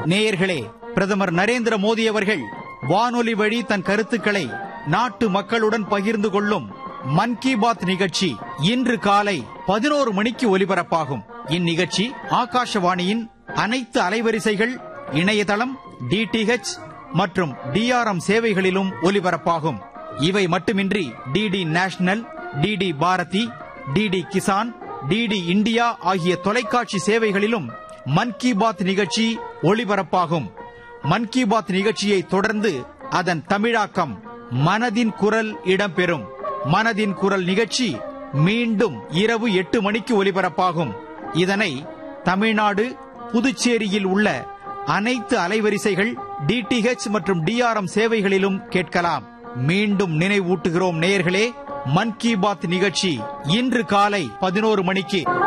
நேயர்களே பிரதமர் நரேந்திர மோடி அவர்கள் வானொலி வழி தன் கருத்துக்களை நாட்டு மக்களுடன் பகிர்ந்து கொள்ளும் மன் கி பாத் நிகழ்ச்சி இன்று காலை பதினோரு மணிக்கு ஒலிபரப்பாகும் இந்நிகழ்ச்சி ஆகாஷவாணியின் அனைத்து அலைவரிசைகள் இணையதளம் டிடிஹெச் மற்றும் டிஆர்எம் சேவைகளிலும் ஒலிபரப்பாகும் இவை மட்டுமின்றி DD national DD Bharati DD Kisan DD India ஆகிய தொலைக்காட்சி சேவைகளிலும் மன் கி பாத் நிகழ்ச்சி ஒளிபரப்பாகும் மன் கி பாத் நிகழ்ச்சியை தொடர்ந்து அதன் தமிழாக்கம் மனதின் குரல் இடம்பெறும் மனதின் குரல் நிகழ்ச்சி மீண்டும் இரவு எட்டு மணிக்கு ஒலிபரப்பாகும் இதனை தமிழ்நாடு புதுச்சேரியில் உள்ள அனைத்து அலைவரிசைகள் டிடிஹெச் மற்றும் டிஆர்எம் சேவைகளிலும் கேட்கலாம் மீண்டும் நினைவூட்டுகிறோம் நேயர்களே மன் கி பாத் நிகழ்ச்சி இன்று காலை பதினோரு மணிக்கு